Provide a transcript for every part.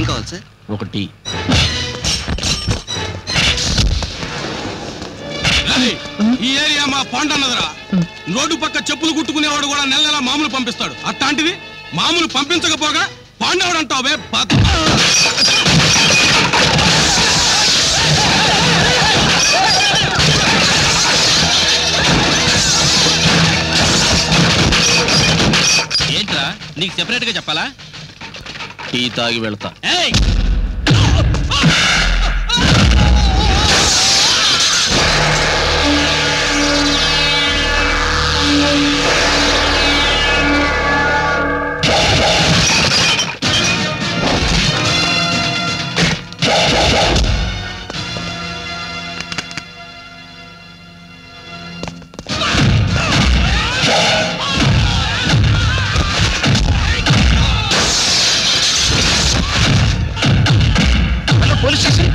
ఏం కావాలి సార్ ఒకటి ఏయ్, ఈ ఏరియా మా పంటన్నదిరా రోడ్డు పక్క చెప్పులు కుట్టుకునేవాడు కూడా నెల నెల మామూలు పంపిస్తాడు అట్లాంటిది మామూలు పంపించకపోగా పాండవుడు అంటావే ఏంట్రా నీకు సెపరేట్ గా చెప్పాలా టీ తాగి వెళ్తా ఏయ్ పోలీస్ స్టేషన్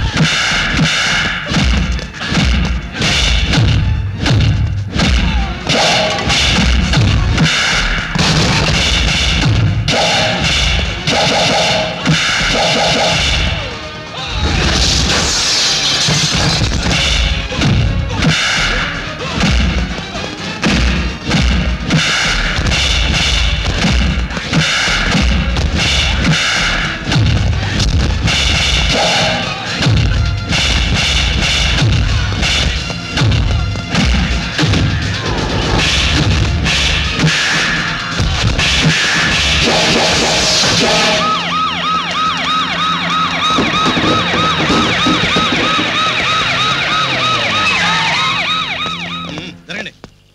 జరగండి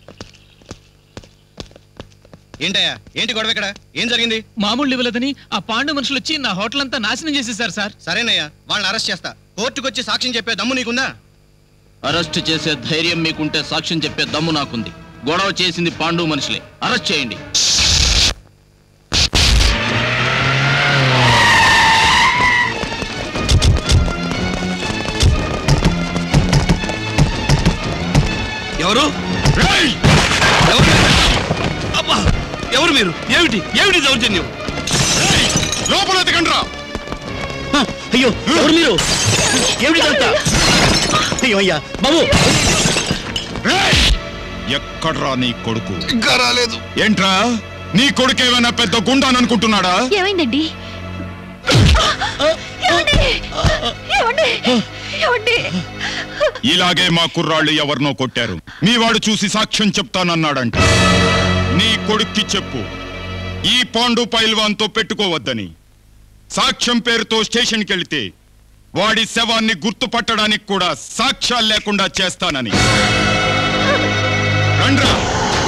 ఏంటయ్యా ఏంటి గొడవ ఇక్కడ ఏం జరిగింది మామూలు ఇవ్వలేదని ఆ పాండు మనుషులు వచ్చి నా హోటల్ అంతా నాశనం చేసేసారు సార్ సరేనయ్యా వాళ్ళని అరెస్ట్ చేస్తా కోర్టుకు వచ్చి సాక్ష్యం చెప్పే దమ్ము నీకుందా అరెస్ట్ చేసే ధైర్యం మీకుంటే సాక్ష్యం చెప్పే దమ్ము నాకుంది గొడవ చేసింది పాండు మనుషులే అరెస్ట్ చేయండి ఎవరు ఎవరు? అబ్బా ఎవరు మీరు ఏమిటి ఏమిటి దౌర్జన్యం లోపల ఎతకండ్రా అయ్యో ఎవరు మీరు ఏమిటి అయ్యో అయ్యా బాబు ఎక్కడ్రా నీ కొడుకు ఇంకా రాలేదు ఏంట్రా నీ కొడుకు ఏమైనా పెద్ద గుండాననుకుంటున్నాడా ఏమైందండి ఏమండి? ఏమండి? ఏమండి? ఇలాగే మా కుర్రాళ్ళు ఎవరినో కొట్టారు మీ వాడు చూసి సాక్ష్యం చెప్తానన్నాడంట నీ కొడుక్కి చెప్పు ఈ పాండు పైల్వాన్తో పెట్టుకోవద్దని సాక్ష్యం పేరుతో స్టేషన్కి వెళితే వాడి శవాన్ని గుర్తుపట్టడానికి కూడా సాక్ష్యాలు లేకుండా చేస్తానని రండ్రా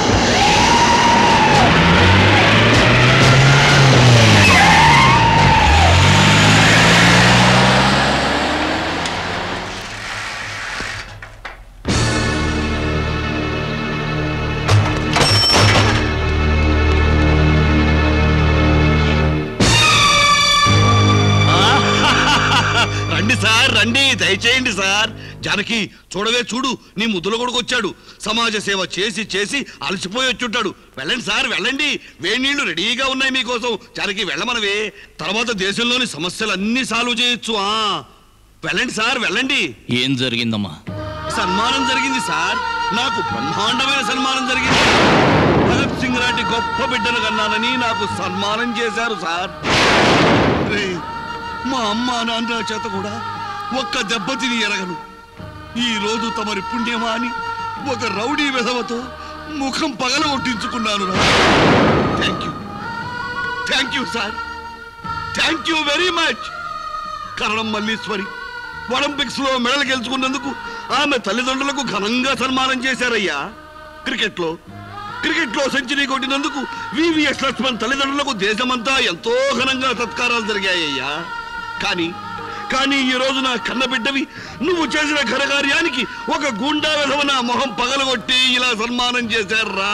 రండి సార్ రండి దయచేయండి సార్ జానకి చూడవే చూడు నీ ముద్దుల కొడుకు వచ్చాడు సమాజ సేవ చేసి చేసి అలసిపోయి వచ్చుంటాడు వెళ్ళండి సార్ వెళ్ళండి వేడి నీళ్లు రెడీగా ఉన్నాయి మీకోసం జానకి వెళ్ళమనవే తర్వాత దేశంలోని సమస్యలన్నీ సాల్వ్ చేయొచ్చు ఆ వెళ్ళండి సార్ వెళ్ళండి ఏం జరిగిందమ్మా సన్మానం జరిగింది సార్ నాకు బ్రహ్మాండమైన సన్మానం జరిగింది భగత్ సింగ్ లాంటి గొప్ప బిడ్డను కన్నానని నాకు సన్మానం చేశారు సార్ రేయ్, మా అమ్మ నాన్న చేత కూడా ఒక్క దెబ్బతిని ఎరగను ఈ రోజు తమరి పుణ్యమా అని ఒక రౌడీ విధవతో ముఖం పగల ఒట్టించుకున్నాను thank you thank you sir thank you very much Karanam Malleswari Olympics లో మెడల్ గెలుచుకున్నందుకు ఆమె తల్లిదండ్రులకు ఘనంగా సన్మానం చేశారయ్యా క్రికెట్ లో క్రికెట్ లో సెంచరీ కొట్టినందుకు వివిఎస్ లక్ష్మణ్ తల్లిదండ్రులకు దేశమంతా ఎంతో ఘనంగా సత్కారాలు జరిగాయ్యా కానీ కానీ ఈ రోజు నా కన్నబిడ్డవి నువ్వు చేసిన ఘనకార్యానికి ఒక గుండా విధవ నా మొహం పగలగొట్టి ఇలా సన్మానం చేశారా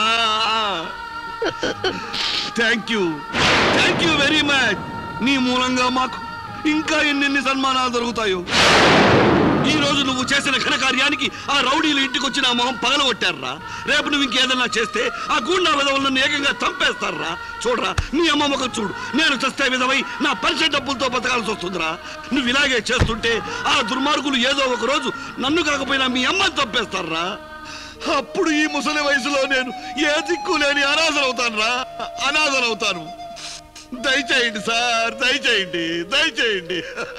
thank you thank you very much నీ మూలంగా మాకు ఇంకా ఎన్నెన్ని సన్మానాలు దొరుకుతాయో ఈ రోజు నువ్వు చేసిన ఘనకార్యానికి ఆ రౌడీలు ఇంటికి వచ్చి నా మొహం పగలగొట్టారా రేపు నువ్వు ఇంకేదన్నా చేస్తే ఆ గూండా విధవులను నన్ను ఏకంగా చంపేస్తారా చూడరా నీ అమ్మ ముఖం చూడు నేను చస్తే విధవై నా పరిచయ డబ్బులతో బతకాల్సి వస్తుందిరా నువ్వు ఇలాగే చేస్తుంటే ఆ దుర్మార్గులు ఏదో ఒక రోజు నన్ను కాకపోయినా మీ అమ్మని చంపేస్తారా అప్పుడు ఈ ముసలి వయసులో నేను ఏ దిక్కు లేని అనాథనవుతాను రా అనాథనవుతాను దయచేయండి సార్ దయచేయండి దయచేయండి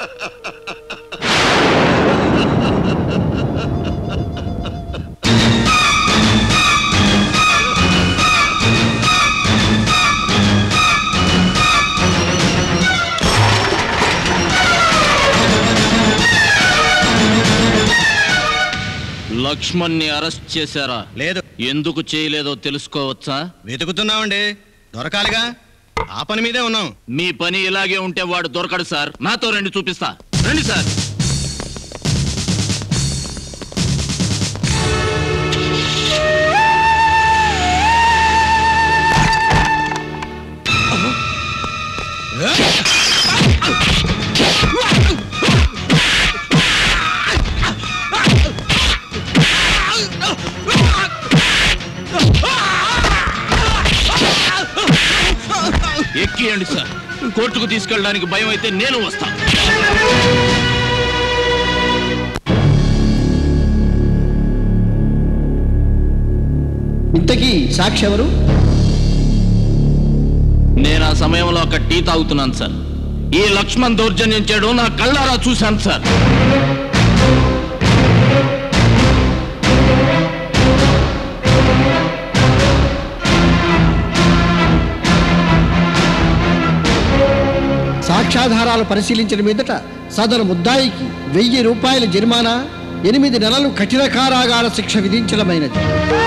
లక్ష్మణ్ని అరెస్ట్ చేశారా లేదు ఎందుకు చేయలేదో తెలుసుకోవచ్చా వెతుకుతున్నామండి దొరకాలిగా ఆ పని మీదే ఉన్నాం మీ పని ఇలాగే ఉంటే వాడు దొరకడు సార్ నాతో రండి చూపిస్తా రండి సార్ ఎక్కియండి సార్ కోర్టుకు తీసుకెళ్ళడానికి భయం అయితే నేను వస్తా ఇంతకీ సాక్షి ఎవరు నేను ఆ సమయంలో ఒక టీ తాగుతున్నాను సార్ ఈ లక్ష్మణ్ దౌర్జన్యం చేయడం నా కళ్ళారా చూశాను సార్ సాక్ష్యాధారాలు పరిశీలించిన మీదట సదరు ముద్దాయికి వెయ్యి రూపాయల జరిమానా ఎనిమిది నెలలు కఠిన కారాగార శిక్ష విధించడమైనది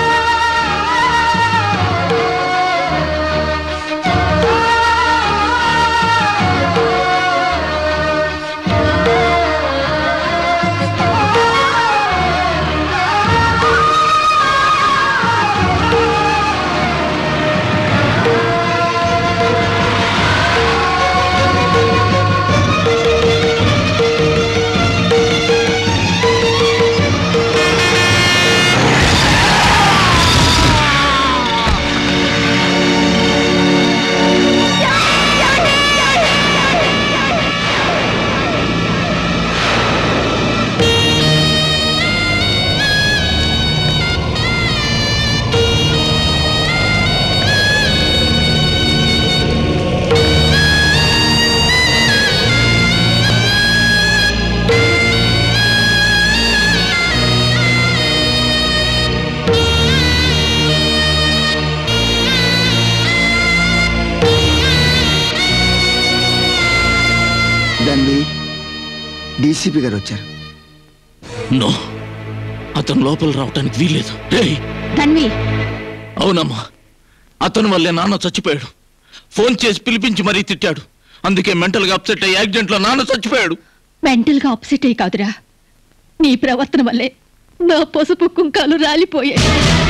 దాన్ని డీసీపీ గారు వచ్చారు నో అతను లోపల రావటానికి వీల్లేదు రేయ్ ధన్వి అవునమ్మా అతని వల్లే నాన్న చచ్చిపోయాడు ఫోన్ చేసి పిలిపించి మరీ తిట్టాడు అందుకే మెంటల్ గా అప్సెట్ అయ్యి యాక్సిడెంట్ లో నాన్న చచ్చిపోయాడు మెంటల్ గా అప్సెట్ అయ్యి కాదురా నీ ప్రవర్తన వల్లే నా పసుపు కుంకాలు రాలిపోయాయి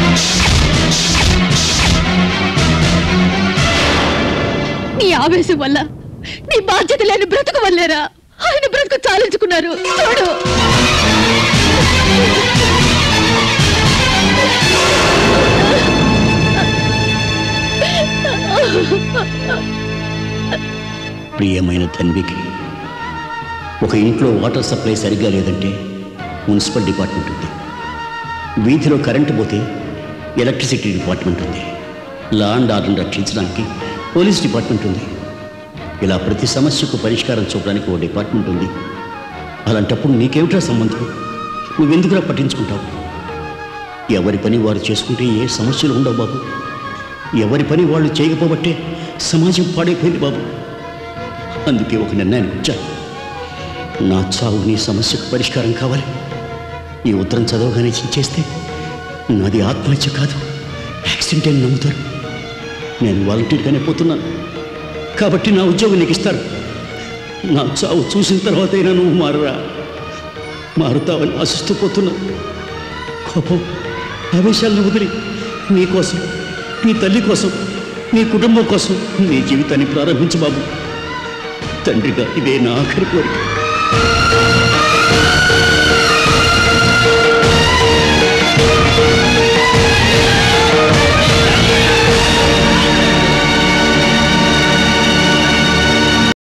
నీ ఆవేశం వల్ల నీ బాధ్యత లేని బ్రతుకు వల్లేరా ఆయన బ్రతుకు చాలించుకున్నారు చూడు ప్రియమైన తన్వికి ఒక ఇంట్లో వాటర్ సప్లై సరిగ్గా లేదంటే మున్సిపల్ డిపార్ట్మెంట్ ఉంది వీధిలో కరెంటు పోతే ఎలక్ట్రిసిటీ డిపార్ట్మెంట్ ఉంది లా అండ్ ఆర్డర్ రక్షించడానికి పోలీస్ డిపార్ట్మెంట్ ఉంది ఇలా ప్రతి సమస్యకు పరిష్కారం చూపడానికి ఓ డిపార్ట్మెంట్ ఉంది అలాంటప్పుడు నీకేమిటా సంబంధం నువ్వెందుకురా పట్టించుకుంటావు ఎవరి పని వారు చేసుకుంటే ఏ సమస్యలు ఉండవు బాబు ఎవరి పని వాళ్ళు చేయకపోబట్టే సమాజం పాడైపోయింది బాబు అందుకే ఒక నిర్ణయానికి వచ్చాను నా చావు నీ సమస్యకు పరిష్కారం కావాలి ఈ ఉత్తరం చదవగానే చేస్తే నాది ఆత్మహత్య కాదు యాక్సిడెంట్ అని నమ్ముతారు నేను వాలంటీర్గానే పోతున్నాను కాబట్టి నా ఉద్యోగం నీకు ఇస్తారు నా చావు చూసిన తర్వాతైనా నువ్వు మారురా మారుతావని ఆశిస్తూ పోతున్నా కోపం ఆవేశాలను వదిలి నీ కోసం నీ తల్లి కోసం నీ కుటుంబం కోసం నీ జీవితాన్ని ప్రారంభించు బాబు తండ్రిగా ఇదే నా ఆఖరి కోరిక